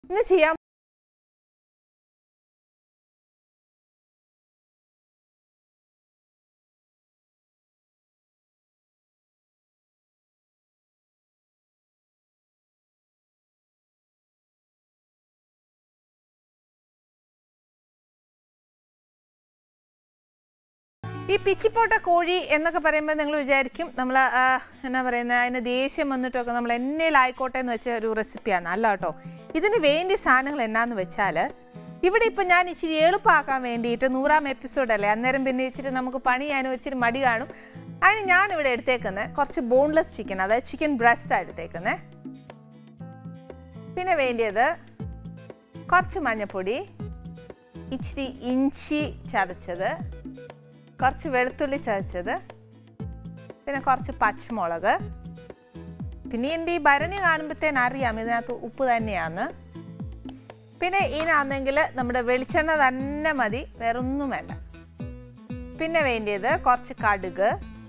ഇന്ന് ചെയ്യാൻ ഈ പിച്ചിപ്പോട്ട കോഴി എന്നൊക്കെ പറയുമ്പോൾ നിങ്ങൾ വിചാരിക്കും നമ്മൾ എന്നാ പറയുന്നത് അതിന് ദേഷ്യം വന്നിട്ടൊക്കെ നമ്മൾ എന്നേലായിക്കോട്ടെ എന്ന് വെച്ച ഒരു റെസിപ്പിയാണ് അല്ല കേട്ടോ ഇതിന് വേണ്ടിയ സാധനങ്ങൾ എന്നാന്ന് വെച്ചാൽ ഇവിടെ ഇപ്പം ഞാൻ ഇച്ചിരി എളുപ്പമാക്കാൻ വേണ്ടിയിട്ട് നൂറാം എപ്പിസോഡ് അല്ലേ അന്നേരം പിന്നെ ഇച്ചിരി നമുക്ക് പണി ചെയ്യാനും ഇച്ചിരി മടി കാണും അതിന് ഞാൻ ഇവിടെ എടുത്തേക്കുന്നത് കുറച്ച് ബോൺലെസ് ചിക്കൻ അതായത് ചിക്കൻ ബ്രസ്റ്റാണ് എടുത്തേക്കുന്നത് പിന്നെ വേണ്ടിയത് കുറച്ച് മഞ്ഞൾപ്പൊടി ഇച്ചിരി ഇഞ്ചി ചതച്ചത് കുറച്ച് വെളുത്തുള്ളി ചതച്ചത് പിന്നെ കുറച്ച് പച്ചമുളക് പിന്നെ എൻ്റെ ഈ ഭരണി കാണുമ്പോഴത്തേന് അറിയാം ഇതിനകത്ത് ഉപ്പ് തന്നെയാണ് പിന്നെ ഇതിനാണെങ്കിൽ നമ്മുടെ വെളിച്ചെണ്ണ തന്നെ മതി വേറെ ഒന്നും വേണ്ട പിന്നെ വേണ്ടിയത് കുറച്ച് കടുക്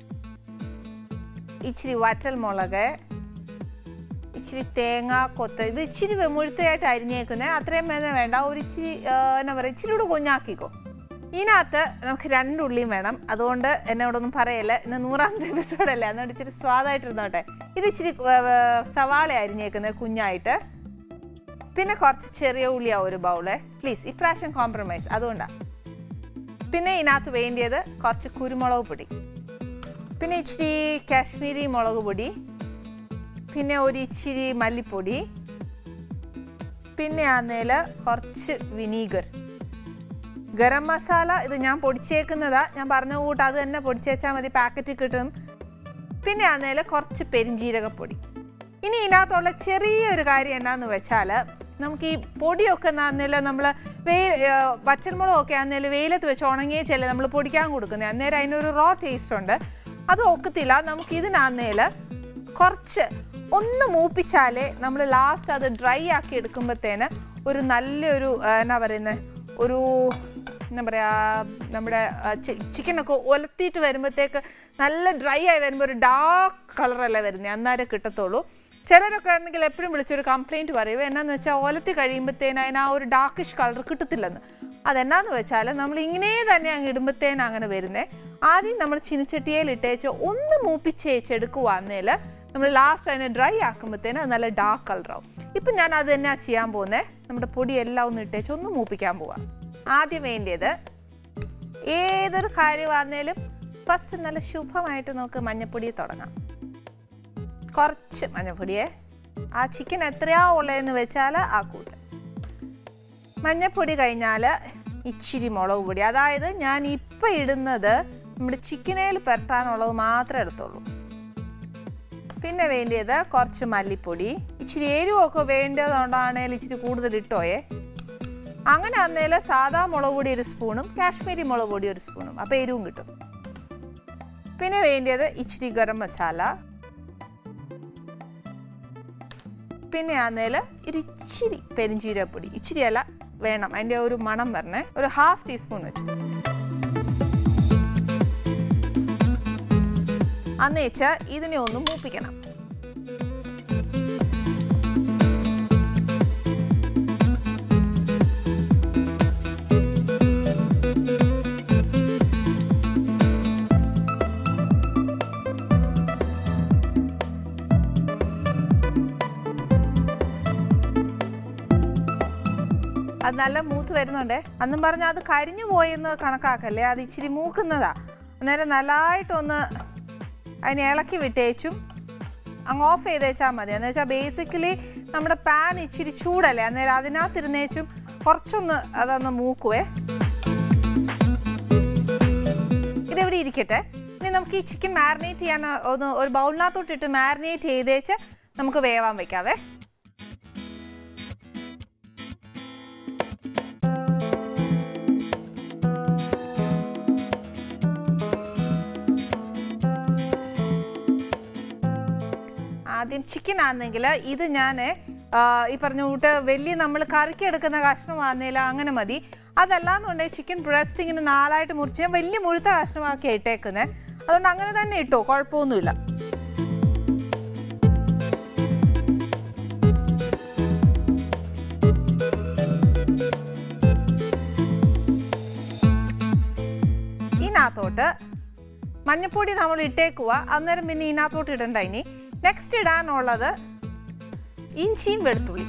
ഇച്ചിരി വറ്റൽ മുളക് ഇച്ചിരി തേങ്ങ കൊത്ത് ഇത് ഇച്ചിരി മുഴുത്തയായിട്ട് അരിഞ്ഞേക്കുന്നത് അത്രയും വേദന വേണ്ട ഒരു ഇച്ചിരി ആ, എന്നാ പറയുക ഇച്ചിരി കൂടെ കുഞ്ഞാക്കിക്കോ ഇതിനകത്ത് നമുക്ക് രണ്ടുള്ളിയും വേണം അതുകൊണ്ട് എന്നോടൊന്നും പറയല്ല ഇന്ന് നൂറാമത്തെ എപ്പിസോഡല്ലേ അതുകൊണ്ട് ഇച്ചിരി സ്വാദായിട്ടിരുന്നോട്ടെ ഇത് ഇച്ചിരി ആ, ആ, സവാള അരിഞ്ഞേക്കുന്നത് കുഞ്ഞായിട്ട് പിന്നെ കുറച്ച് ചെറിയ ഉള്ളിയാ ഒരു ബൗള് പ്ലീസ് ഇപ്രാവശ്യം കോംപ്രമൈസ് അതുകൊണ്ടാണ് പിന്നെ ഇതിനകത്ത് വേണ്ടിയത് കുറച്ച് കുരുമുളക് പൊടി പിന്നെ ഇച്ചിരി കാശ്മീരി മുളക് പൊടി പിന്നെ ഒരു ഇച്ചിരി മല്ലിപ്പൊടി പിന്നെ ആന്നേൽ കുറച്ച് വിനീഗർ ഗരം മസാല ഇത് ഞാൻ പൊടിച്ചേക്കുന്നതാ ഞാൻ പറഞ്ഞ കൂട്ട് അത് തന്നെ പൊടിച്ചേച്ചാൽ മതി പാക്കറ്റിൽ കിട്ടും പിന്നെ ആന്നേൽ കുറച്ച് പെരിഞ്ജീരകപ്പൊടി ഇനി ഇതിനകത്തുള്ള ചെറിയൊരു കാര്യം എന്നാന്ന് വെച്ചാൽ നമുക്ക് ഈ പൊടിയൊക്കെ ആന്നേൽ നമ്മൾ വേ വറ്റൽമുളകൊക്കെ ആന്നേൽ വെയിലത്ത് വെച്ച് ഉണങ്ങിയച്ചല്ലേ നമ്മൾ പൊടിക്കാൻ കൊടുക്കുന്നത് അന്നേരം അതിനൊരു റോ ടേസ്റ്റ് ഉണ്ട് അത് ഒക്കത്തില്ല നമുക്ക് ഇതിനാന്നേൽ കുറച്ച് ഒന്ന് മൂപ്പിച്ചാലേ നമ്മൾ ലാസ്റ്റ് അത് ഡ്രൈ ആക്കി എടുക്കുമ്പോഴത്തേന് ഒരു നല്ലൊരു ആ, എന്നാ പറയുന്നത് ഒരു എന്താ പറയുക നമ്മുടെ ചിക്കനൊക്കെ ഒലത്തിയിട്ട് വരുമ്പോഴത്തേക്ക് നല്ല ഡ്രൈ ആയി വരുമ്പോൾ ഒരു ഡാർക്ക് കളറല്ലേ വരുന്നത് അന്നേരം കിട്ടത്തുള്ളൂ ചിലരൊക്കെ ആണെങ്കിൽ എപ്പോഴും വിളിച്ചൊരു കംപ്ലൈൻറ്റ് പറയുക എന്നാന്ന് വെച്ചാൽ ഒലത്തി കഴിയുമ്പോഴത്തേന് അതിന് ആ ഒരു ഡാർക്കിഷ് കളർ കിട്ടത്തില്ലെന്ന് അതെന്നാന്ന് വെച്ചാൽ നമ്മൾ ഇങ്ങനെ തന്നെ അങ്ങ് ഇടുമ്പോഴത്തേന് അങ്ങനെ വരുന്നേ ആദ്യം നമ്മൾ ചിനിച്ചട്ടിയിൽ ഇട്ടേച്ച് ഒന്ന് മൂപ്പിച്ചേച്ചെടുക്കുവാന്നേൽ നമ്മൾ ലാസ്റ്റ് അതിനെ ഡ്രൈ ആക്കുമ്പോഴത്തേന് അത് നല്ല ഡാർക്ക് കളറാവും ഇപ്പം ഞാൻ അത് തന്നെയാണ് ചെയ്യാൻ പോകുന്നത് നമ്മുടെ പൊടി എല്ലാം ഒന്ന് ഇട്ടേച്ച് ഒന്ന് മൂപ്പിക്കാൻ പോവാം ആദ്യം വേണ്ടിയത് ഏതൊരു കാര്യമാന്നേലും ഫസ്റ്റ് നല്ല ശുഭമായിട്ട് നമുക്ക് മഞ്ഞപ്പൊടി തുടങ്ങാം കുറച്ച് മഞ്ഞപ്പൊടിയെ ആ ചിക്കൻ എത്രയാ ഉള്ളതെന്ന് വെച്ചാൽ ആ കൂട്ട് മഞ്ഞപ്പൊടി കഴിഞ്ഞാൽ ഇച്ചിരി മുളക് പൊടി അതായത് ഞാൻ ഇപ്പം ഇടുന്നത് നമ്മുടെ ചിക്കനേൽ പെരട്ടാനുള്ളത് മാത്രമേ എടുത്തുള്ളൂ പിന്നെ വേണ്ടിയത് കുറച്ച് മല്ലിപ്പൊടി ഇച്ചിരി എരിവൊക്കെ വേണ്ടതുകൊണ്ടാണെങ്കിൽ ഇച്ചിരി കൂടുതൽ ഇട്ടോയേ അങ്ങനെ അന്നേൽ സാദാ മുളക് പൊടി ഒരു സ്പൂണും കാശ്മീരി മുളക് പൊടി ഒരു സ്പൂണും അപ്പോൾ എരിവും കിട്ടും പിന്നെ വേണ്ടിയത് ഇച്ചിരി ഗരം മസാല പിന്നെ ആന്നേൽ ഒരു ഇച്ചിരി പെരിഞ്ചീരപ്പൊടി ഇച്ചിരി അല്ല വേണം അതിൻ്റെ ഒരു മണം വരണേ ഒരു ഹാഫ് ടീസ്പൂൺ വെച്ചു അന്നേച്ച് ഇതിനെ ഒന്ന് മൂപ്പിക്കണം അത് നല്ല മൂത്ത് വരുന്നുണ്ടേ അന്നും പറഞ്ഞാൽ അത് കരിഞ്ഞു പോയെന്ന് കണക്കാക്കല്ലേ അത് ഇച്ചിരി മൂക്കുന്നതാ അന്നേരം നല്ലതായിട്ടൊന്ന് അതിനെ ഇളക്കി വിട്ടേച്ചും അങ്ങ് ഓഫ് ചെയ്തേച്ചാൽ മതി എന്ന് വെച്ചാൽ ബേസിക്കലി നമ്മുടെ പാൻ ഇച്ചിരി ചൂടല്ലേ അന്നേരം അതിനകത്തിരുന്നേച്ചും കുറച്ചൊന്ന് അതൊന്ന് മൂക്കുവേ ഇതെവിടെ ഇരിക്കട്ടെ ഇനി നമുക്ക് ഈ ചിക്കൻ മാരിനേറ്റ് ചെയ്യാൻ ഒന്ന് ഒരു ബൗളിനകത്തോട്ടിട്ട് മാരിനേറ്റ് ചെയ്തേച്ച് നമുക്ക് വേവാൻ വെക്കാവേ ആദ്യം ചിക്കൻ ആണെങ്കിൽ ഇത് ഞാൻ ഈ പറഞ്ഞ കൂട്ട് വലിയ നമ്മൾ കറിക്ക് എടുക്കുന്ന കഷ്ണമാകുന്നില്ല അങ്ങനെ മതി അതല്ലാന്നുണ്ടെങ്കിൽ ചിക്കൻ ബ്രസ്റ്റ് ഇങ്ങനെ നാലായിട്ട് മുറിച്ച് ഞാൻ വലിയ മുഴുത്ത കഷ്ണമാക്കി ഇട്ടേക്കുന്നത് അതുകൊണ്ട് അങ്ങനെ തന്നെ ഇട്ടോ കുഴപ്പമൊന്നുമില്ല ഇതിനകത്തോട്ട് മഞ്ഞപ്പൊടി നമ്മൾ ഇട്ടേക്കുക അന്നേരം പിന്നെ ഇതിനകത്തോട്ട് ഇടണ്ട ഇനി നെക്സ്റ്റ് ഇടാനുള്ളത് ഇഞ്ചിയും വെളുത്തുള്ളി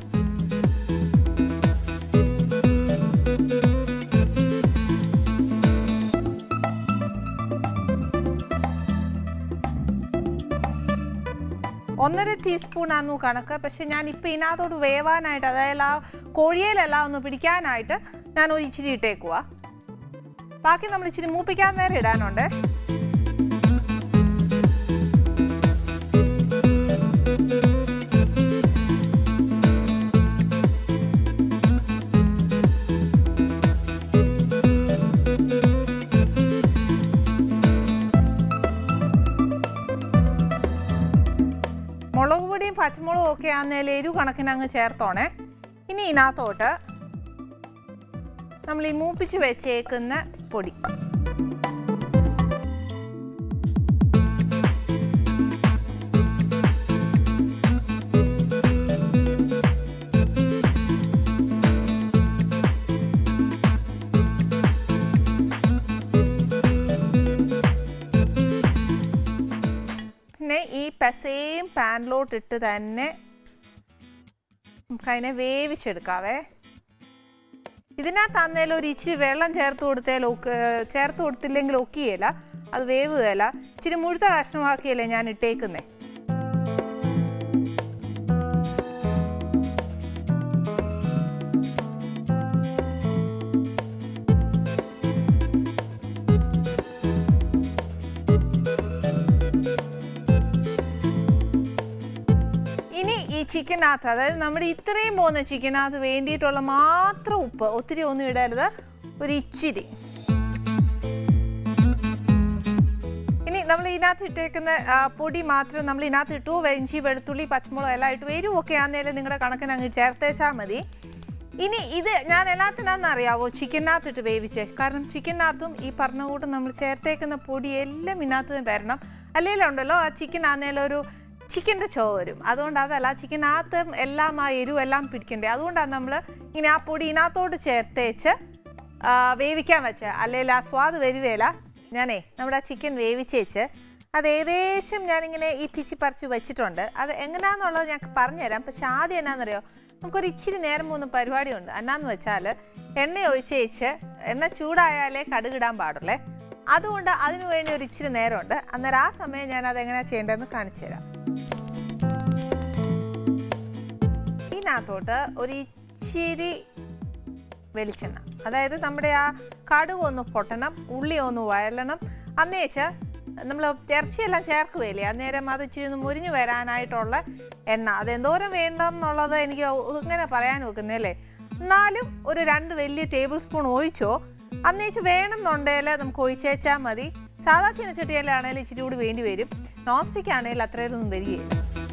ഒന്നര ടീസ്പൂൺ ആന്നു കണക്ക് പക്ഷെ ഞാൻ ഇപ്പം ഇതിനകത്തോട്ട് വേവാനായിട്ട് അതായത് ആ കോഴിയിലെല്ലാം ഒന്ന് പിടിക്കാനായിട്ട് ഞാൻ ഒരു ഇച്ചിരി ഇട്ടേക്കുക ബാക്കി നമ്മൾ ഇച്ചിരി മൂപ്പിക്കാൻ നേരം ഇടാനുണ്ട് മുളക് പൊടിയും പച്ചമുളകും ഒക്കെ ആന്നേൽ എരു കണക്കിന് അങ്ങ് ചേർത്തോണേ ഇനി ഇതിനകത്തോട്ട് നമ്മൾ ഈ മൂപ്പിച്ച് വെച്ചേക്കുന്ന പൊടി പിന്നെ ഈ പെസയും പാനിലോട്ട് ഇട്ട് തന്നെ നമുക്കതിനെ വേവിച്ചെടുക്കാവേ ഇതിനകത്താന്നേലും ഒരു ഇച്ചിരി വെള്ളം ചേർത്ത് കൊടുത്തേൽ ചേർത്ത് കൊടുത്തില്ലെങ്കിൽ ഒക്കിയല്ല അത് വേവുകയല്ല ഇച്ചിരി മുഴുത്ത കഷ്ണമാക്കിയല്ലേ ഞാൻ ഇട്ടേക്കുന്നേ ഇനി ഈ ചിക്കനകത്ത് അതായത് നമ്മുടെ ഇത്രയും പോകുന്ന ചിക്കനകത്ത് വേണ്ടിയിട്ടുള്ള മാത്രം ഉപ്പ് ഒത്തിരി ഒന്നും ഇടരുത് ഒരു ഇച്ചിരി ഇനി നമ്മൾ ഇതിനകത്ത് ഇട്ടേക്കുന്ന ആ, പൊടി മാത്രം നമ്മൾ ഇതിനകത്ത് ഇട്ടു വെഞ്ചി വെളുത്തുള്ളി പച്ചമുളക് എല്ലാം ഇട്ടു എരിവൊക്കെ ആണെങ്കിലും നിങ്ങളുടെ കണക്കിന് അങ്ങ് ചേർത്തേച്ചാൽ മതി ഇനി ഇത് ഞാൻ എല്ലാത്തിനാന്ന് അറിയാവോ ചിക്കനകത്ത് ഇട്ട് വേവിച്ചേ കാരണം ചിക്കനകത്തും ഈ പറഞ്ഞ കൂട്ട് നമ്മൾ ചേർത്തേക്കുന്ന പൊടി എല്ലാം ഇതിനകത്ത് വരണം അല്ലെങ്കിൽ ഉണ്ടല്ലോ ആ ചിക്കൻ ആന്നേലും ഒരു ചിക്കൻ്റെ ചോ വരും അതുകൊണ്ട് അതല്ല ചിക്കനകത്ത് എല്ലാം ആ എരിവ് എല്ലാം പിടിക്കണ്ടേ അതുകൊണ്ടാണ് നമ്മൾ ഇങ്ങനെ ആ പൊടി ഇതിനകത്തോട്ട് ചേർത്തേച്ച് ആ, വേവിക്കാൻ വെച്ച അല്ലെങ്കിൽ ആ സ്വാദ് വരുവേല ഞാനേ നമ്മുടെ ആ ചിക്കൻ വേവിച്ചേച്ച് അത് ഏകദേശം ഞാനിങ്ങനെ ഈ പിച്ചി പറിച്ച് വെച്ചിട്ടുണ്ട് അത് എങ്ങനെയാണെന്നുള്ളത് ഞാൻ പറഞ്ഞുതരാം പക്ഷെ ആദ്യം എന്നാണെന്നറിയോ നമുക്കൊരു ഇച്ചിരി നേരം മൂന്ന് പരിപാടിയുണ്ട് എന്നാന്ന് വെച്ചാൽ എണ്ണ ഒഴിച്ചേച്ച് എണ്ണ ചൂടായാലേ കടുകിടാൻ പാടുള്ളേ അതുകൊണ്ട് അതിനു വേണ്ടി ഒരു ഇച്ചിരി നേരമുണ്ട് അന്നേരം ആ സമയം ഞാൻ അത് എങ്ങനെയാണ് ചെയ്യേണ്ടതെന്ന് കാണിച്ചു തരാം ഇതിനകത്തോട്ട് ഒരു ഇച്ചിരി വെളിച്ചെണ്ണ അതായത് നമ്മുടെ ആ കടുക് ഒന്ന് പൊട്ടണം ഉള്ളി ഒന്ന് വഴലണം അന്നേച്ച് നമ്മൾ ഇറച്ചിയെല്ലാം ചേർക്കുകയില്ലേ അന്നേരം അത് ഇച്ചിരി ഒന്ന് മുരിഞ്ഞു വരാനായിട്ടുള്ള എണ്ണ അത് എന്തോരം വേണ്ടെന്നുള്ളത് എനിക്ക് ഇങ്ങനെ പറയാൻ വെക്കുന്നല്ലേ എന്നാലും ഒരു രണ്ട് വലിയ ടേബിൾ സ്പൂൺ ഒഴിച്ചോ അന്നേച്ച് വേണമെന്നുണ്ടെങ്കിൽ നമുക്ക് ഒഴിച്ചേച്ചാൽ മതി സാധാ ചീനച്ചട്ടിയിലാണെങ്കിൽ ഇച്ചിരി കൂടി വേണ്ടി വരും നോൺ സ്റ്റിക്ക് ആണെങ്കിൽ അത്രയൊന്നും വരികയില്ല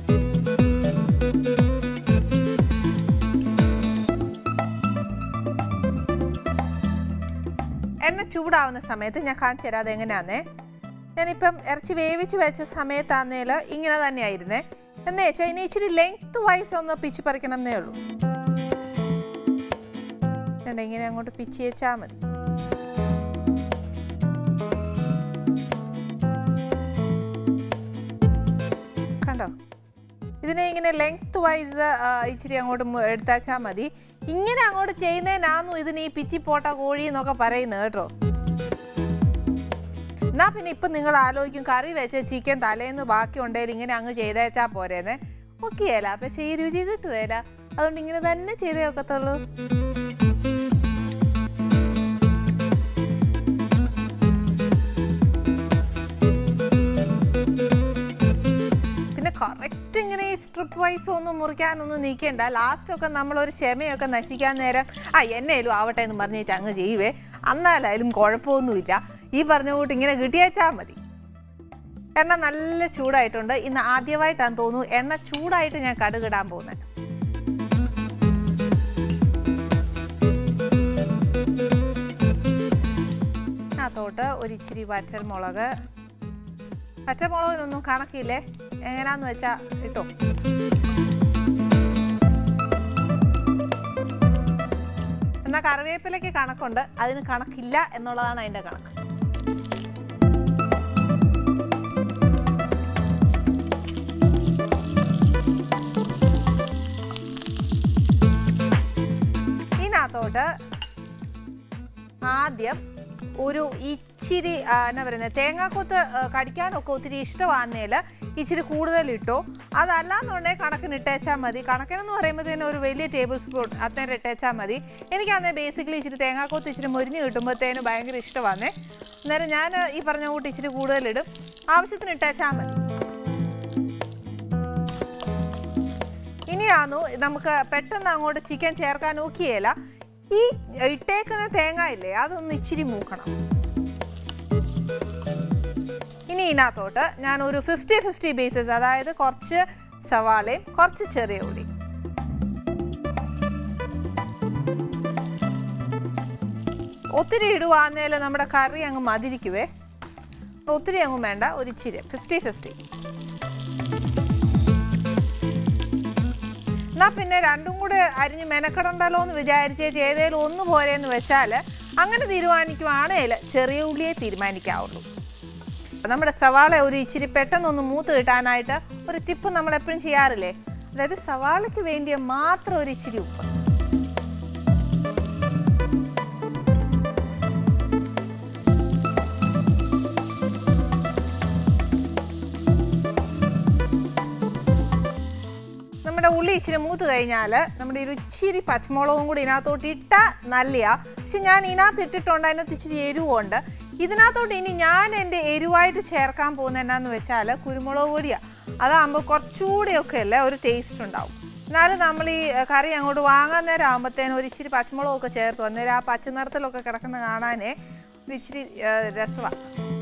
എണ്ണ ചൂടാവുന്ന സമയത്ത് ഞാൻ കാണിച്ചു തരാം അതെങ്ങനെയാന്നേ ഞാനിപ്പം ഇറച്ചി വേവിച്ച് വെച്ച സമയത്താന്നേൽ ഇങ്ങനെ തന്നെയായിരുന്നേ എന്ന് വെച്ചാൽ ഇനി ഇച്ചിരി ലെങ്ത് വൈസ് ഒന്ന് പിച്ച് പറിക്കണം എന്നേ ഉള്ളൂ എന്നിട്ട് ഇങ്ങനെ അങ്ങോട്ട് പിച്ച് വെച്ചാൽ മതി കണ്ടോ ഇതിനെ ഇങ്ങനെ ലെങ്ത് വൈസ് ഇച്ചിരി അങ്ങോട്ട് മു- എടുത്താച്ചാൽ മതി ഇങ്ങനെ അങ്ങോട്ട് ചെയ്യുന്നതിനാന്നു ഇതിന് ഈ പിച്ചി പോട്ട കോഴി എന്നൊക്കെ പറയുന്നത് കേട്ടോ എന്നാ പിന്നെ ഇപ്പം നിങ്ങൾ ആലോചിക്കും കറി വെച്ച ചിക്കൻ തലേന്ന് ബാക്കി ഉണ്ടെങ്കിൽ ഇങ്ങനെ അങ്ങ് ചെയ്തേച്ചാൽ പോരേന്ന് ഒക്കെയല്ല പക്ഷേ ഈ രുചി കിട്ടുകയില്ല അതുകൊണ്ട് ഇങ്ങനെ തന്നെ ചെയ്തേ ഒക്കത്തുള്ളൂ പിന്നെ കറക്റ്റ് ഇങ്ങനെ ഈ സ്ട്രിപ്പ് വൈസ് ഒന്നും മുറിക്കാനൊന്നും നീക്കേണ്ട ലാസ്റ്റൊക്കെ നമ്മളൊരു ക്ഷമയൊക്കെ നശിക്കാൻ നേരം ആ എന്നേലും ആവട്ടെ എന്ന് പറഞ്ഞിട്ട് അങ്ങ് ചെയ്യുവേ എന്നാലായാലും കുഴപ്പമൊന്നുമില്ല ഈ പറഞ്ഞ കൂട്ട് ഇങ്ങനെ കിട്ടിയേച്ചാൽ മതി എണ്ണ നല്ല ചൂടായിട്ടുണ്ട് ഇന്ന് ആദ്യമായിട്ടാണ് തോന്നുന്നു എണ്ണ ചൂടായിട്ട് ഞാൻ കടുകിടാൻ പോകുന്നത് അതിനകത്തോട്ട് ഒരു ഇച്ചിരി വറ്റൽമുളക് പച്ചമുളകിനൊന്നും കണക്കില്ലേ എങ്ങനാന്ന് വെച്ചാ ഇട്ടോ എന്നാൽ കറിവേപ്പിലയ്ക്ക് കണക്കുണ്ട് അതിന് കണക്കില്ല എന്നുള്ളതാണ് അതിൻ്റെ കണക്ക് ഇതിനകത്തോട്ട് ആദ്യം ഒരു ഇച്ചിരി ആ, എന്നാ പറയുന്നത് തേങ്ങാക്കൊത്ത് ആ, കടിക്കാനൊക്കെ ഒത്തിരി ഇഷ്ടമാകുന്നതിൽ ഇച്ചിരി കൂടുതൽ ഇട്ടോ അതല്ലാന്നുണ്ടെങ്കിൽ കണക്കിന് ഇട്ടേച്ചാൽ മതി കണക്കിനെന്ന് പറയുമ്പോഴത്തേനും ഒരു വലിയ ടേബിൾ സ്പൂൺ അന്നേരം ഇട്ടേച്ചാൽ മതി എനിക്കന്നേ ബേസിക്കലി ഇച്ചിരി തേങ്ങാക്കൊത്ത് ഇച്ചിരി മുരിഞ്ഞ് കിട്ടുമ്പോഴത്തേനും ഭയങ്കര ഇഷ്ടമാണേ അന്നേരം ഞാൻ ഈ പറഞ്ഞ കൂട്ട് ഇച്ചിരി കൂടുതലിടും ആവശ്യത്തിന് ഇട്ടേച്ചാൽ മതി ഇനിയാന്നു നമുക്ക് പെട്ടെന്ന് അങ്ങോട്ട് ചിക്കൻ ചേർക്കാൻ നോക്കിയേല ഈ ഇട്ടേക്കുന്ന തേങ്ങ ഇല്ലേ അതൊന്ന് ഇച്ചിരി മൂക്കണം ഇനി ഇതിനകത്തോട്ട് ഞാൻ ഒരു ഫിഫ്റ്റി ഫിഫ്റ്റി ബേസസ് അതായത് കുറച്ച് സവാളയും കുറച്ച് ചെറിയ ഉള്ളി ഒത്തിരി ഇടുവാന്നേൽ നമ്മുടെ കറി അങ്ങ് മതിരിക്കുവേ ഒത്തിരി അങ്ങും വേണ്ട ഒരു ഇച്ചിരി ഫിഫ്റ്റി ഫിഫ്റ്റി എന്നാ പിന്നെ രണ്ടും കൂടെ അരിഞ്ഞ് മെനക്കെടണ്ടല്ലോ എന്ന് വിചാരിച്ചേച്ച് ഏതേലും ഒന്ന് പോരെന്ന് വെച്ചാൽ അങ്ങനെ തീരുമാനിക്കുവാണേൽ ചെറിയ ഉള്ളിയെ തീരുമാനിക്കാവുള്ളൂ നമ്മുടെ സവാള ഒരു ഇച്ചിരി പെട്ടെന്നൊന്ന് മൂത്ത് കിട്ടാനായിട്ട് ഒരു ടിപ്പ് നമ്മൾ എപ്പോഴും ചെയ്യാറില്ലേ അതായത് സവാളയ്ക്ക് വേണ്ടിയ മാത്രം ഒരു ഇച്ചിരി ഉപ്പ് നമ്മുടെ ഉള്ളി ഇച്ചിരി മൂത്ത് കഴിഞ്ഞാൽ നമ്മുടെ ഒരു ഇച്ചിരി പച്ചമുളകും കൂടി ഇതിനകത്തോട്ട് ഇട്ടാൽ നല്ലയാ പക്ഷെ ഞാൻ ഇതിനകത്ത് ഇട്ടിട്ടുണ്ട് അതിനകത്ത് ഇച്ചിരി എരിവുണ്ട് ഇതിനകത്തോട്ട് ഇനി ഞാൻ എൻ്റെ എരിവായിട്ട് ചേർക്കാൻ പോകുന്നത് എന്നാന്ന് വെച്ചാൽ കുരുമുളക് പൊടിയാണ് അതാകുമ്പോൾ കുറച്ചുകൂടിയൊക്കെ അല്ലേ ഒരു ടേസ്റ്റ് ഉണ്ടാവും എന്നാലും നമ്മൾ ഈ ഏ, കറി അങ്ങോട്ട് വാങ്ങാൻ നേരം ആകുമ്പോഴത്തേനും ഒരു ഇച്ചിരി പച്ചമുളകൊക്കെ ചേർത്ത് അന്നേരം ആ പച്ച നിറത്തിലൊക്കെ കിടക്കുന്ന കാണാനേ ഒരു ഇച്ചിരി രസമാണ്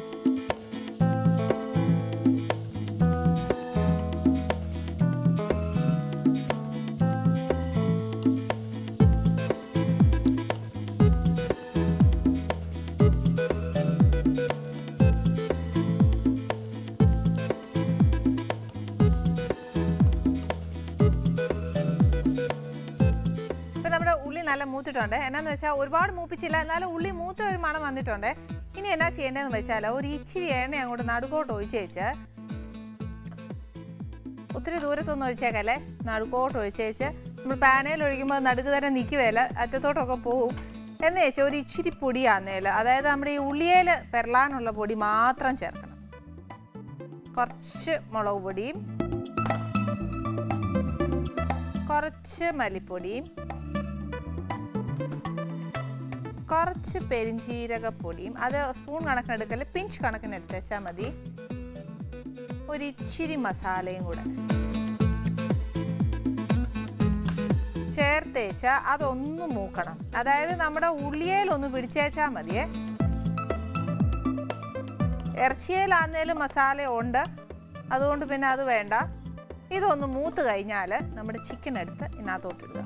ഇപ്പം നമ്മുടെ ഉള്ളി നല്ല മൂത്തിട്ടുണ്ട് എന്നാന്ന് വെച്ചാൽ ഒരുപാട് മൂപ്പിച്ചില്ല എന്നാലും ഉള്ളി മൂത്ത ഒരു മണം വന്നിട്ടുണ്ട് ഇനി എന്നാ ചെയ്യേണ്ടതെന്ന് വെച്ചാൽ ഒരു ഇച്ചിരി എണ്ണ അങ്ങോട്ട് നടുക്കോട്ട് ഒഴിച്ചേച്ച് ഒത്തിരി ദൂരത്തൊന്നും ഒഴിച്ചേക്കല്ലേ നടുക്കോട്ട് ഒഴിച്ചേച്ച് നമ്മൾ പാനയിൽ ഒഴിക്കുമ്പോൾ നടുക്ക് തന്നെ നിൽക്കുവേല അറ്റത്തോട്ടൊക്കെ പോവും എന്ന് വെച്ചാൽ ഒരു ഇച്ചിരി പൊടിയാന്നേൽ അതായത് നമ്മുടെ ഈ ഉള്ളിയേൽ പെരളാനുള്ള പൊടി മാത്രം ചേർക്കണം കുറച്ച് മുളക് പൊടിയും കുറച്ച് മല്ലിപ്പൊടിയും കുറച്ച് പെരിഞ്ചീരകപ്പൊടിയും അത് സ്പൂൺ കണക്കിന് എടുക്കല് പിഞ്ച് കണക്കിന് എടുത്തേച്ചാൽ മതി ഒരു ഇച്ചിരി മസാലയും കൂടെ ചേർത്തേച്ച അതൊന്ന് മൂക്കണം അതായത് നമ്മുടെ ഉള്ളിയേലൊന്ന് പിടിച്ചേച്ചാൽ മതിയേ ഇറച്ചിയേലാന്നേലും മസാല ഉണ്ട് അതുകൊണ്ട് പിന്നെ അത് വേണ്ട ഇതൊന്ന് മൂത്ത് കഴിഞ്ഞാൽ നമ്മുടെ ചിക്കൻ എടുത്ത് ഇതിനകത്തോട്ടിടുക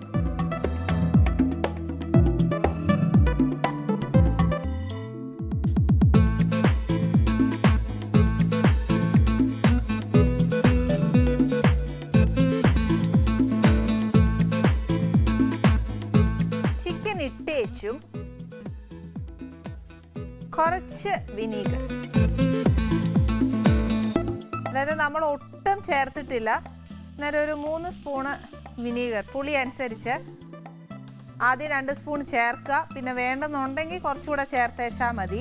ചിക്കൻ ഇട്ടേച്ചും കുറച്ച് വിനീഗർ അതായത് നമ്മൾ ഒട്ടും ചേർത്തിട്ടില്ല അന്നേരം ഒരു മൂന്ന് സ്പൂണ് വിനീഗർ പുളി അനുസരിച്ച് ആദ്യം രണ്ട് സ്പൂൺ ചേർക്കുക പിന്നെ വേണ്ടെന്നുണ്ടെങ്കിൽ കുറച്ചുകൂടെ ചേർത്തേച്ചാൽ മതി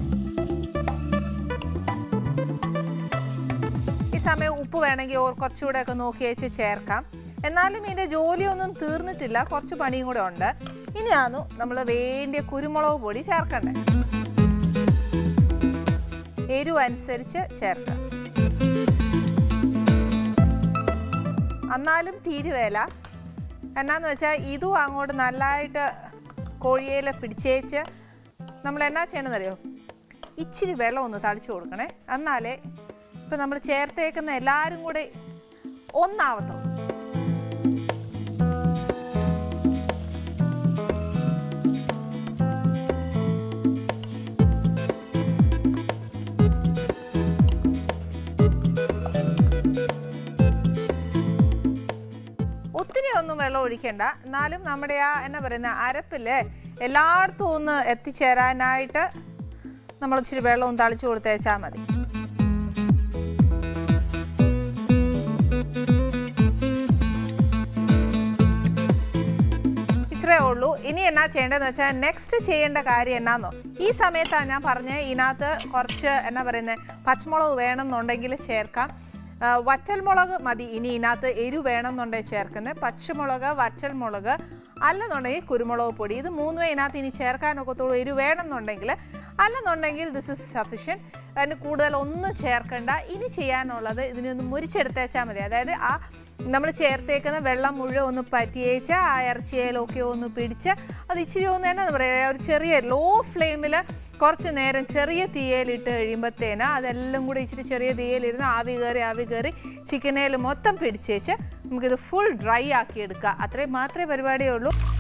ഈ സമയം ഉപ്പ് വേണമെങ്കിൽ ഓർ കുറച്ചുകൂടെ ഒക്കെ നോക്കി വെച്ച് ചേർക്കാം എന്നാലും ഇതിൻ്റെ ജോലിയൊന്നും തീർന്നിട്ടില്ല കുറച്ച് പണിയും കൂടെ ഉണ്ട് ഇനിയാണ് നമ്മൾ വേണ്ടിയ കുരുമുളക് പൊടി ചേർക്കണ്ടേ എരിവ് അനുസരിച്ച് ചേർക്കാം എന്നാലും തീരുവേല എന്നാന്ന് വെച്ചാൽ ഇതും അങ്ങോട്ട് നല്ലതായിട്ട് കോഴിയില പിടിച്ചേച്ച് നമ്മൾ എന്നാ ചെയ്യണമെന്നറിയോ ഇച്ചിരി വെള്ളം ഒന്ന് തളിച്ചു കൊടുക്കണേ എന്നാലേ ഇപ്പം നമ്മൾ ചേർത്തേക്കുന്ന എല്ലാവരും കൂടെ ഒന്നാവത്തുള്ളൂ ഒത്തിരി ഒന്നും വെള്ളം ഒഴിക്കണ്ട എന്നാലും നമ്മുടെ ആ എന്നാ പറയുന്ന അരപ്പില് എല്ലായിടത്തും ഒന്ന് എത്തിച്ചേരാനായിട്ട് നമ്മൾ ഇച്ചിരി വെള്ളവും തളിച്ചു കൊടുത്തേച്ചാൽ മതി ഈ ഇത്രേ ഉള്ളൂ ഇനി എന്നാ ചെയ്യേണ്ടതെന്ന് വെച്ചാൽ നെക്സ്റ്റ് ചെയ്യേണ്ട കാര്യം എന്നാന്നോ ഈ സമയത്താണ് ഞാൻ പറഞ്ഞത് ഇതിനകത്ത് കുറച്ച് എന്നാ പറയുന്നത് പച്ചമുളക് വേണമെന്നുണ്ടെങ്കിൽ ചേർക്കാം ആ, വറ്റൽമുളക് മതി ഇനി ഇതിനകത്ത് എരിവ് വേണമെന്നുണ്ടെങ്കിൽ ചേർക്കുന്നത് പച്ചമുളക് വറ്റൽമുളക് അല്ലെന്നുണ്ടെങ്കിൽ കുരുമുളക് പൊടി ഇത് മൂന്നും ഇതിനകത്ത് ഇനി ചേർക്കാനൊക്കത്തുള്ളൂ എരിവ് വേണമെന്നുണ്ടെങ്കിൽ അല്ലെന്നുണ്ടെങ്കിൽ ദിസ് ഇസ് സഫിഷ്യൻ അതിന് കൂടുതൽ ഒന്നും ചേർക്കണ്ട ഇനി ചെയ്യാനുള്ളത് ഇതിനൊന്ന് മുരിച്ചെടുത്തേച്ചാൽ മതി അതായത് ആ നമ്മൾ ചേർത്തേക്കുന്ന വെള്ളം മുഴുവൻ ഒന്ന് പറ്റിയേച്ച് ആ ഇറച്ചിയിലൊക്കെ ഒന്ന് പിടിച്ച് അത് ഇച്ചിരി ഒന്ന് എന്നാ പറയുക ഒരു ചെറിയ ലോ ഫ്ലെയിമിൽ കുറച്ച് നേരം ചെറിയ തീയലിട്ട് കഴിയുമ്പോഴത്തേന് അതെല്ലാം കൂടി ഇച്ചിരി ചെറിയ തീയലിരുന്ന് ആവി കയറി ആവി കയറി ചിക്കനേൽ മൊത്തം പിടിച്ചേച്ച് നമുക്കിത് ഫുൾ ഡ്രൈ ആക്കി എടുക്കുക അത്രയും മാത്രമേ പരിപാടിയേ ഉള്ളൂ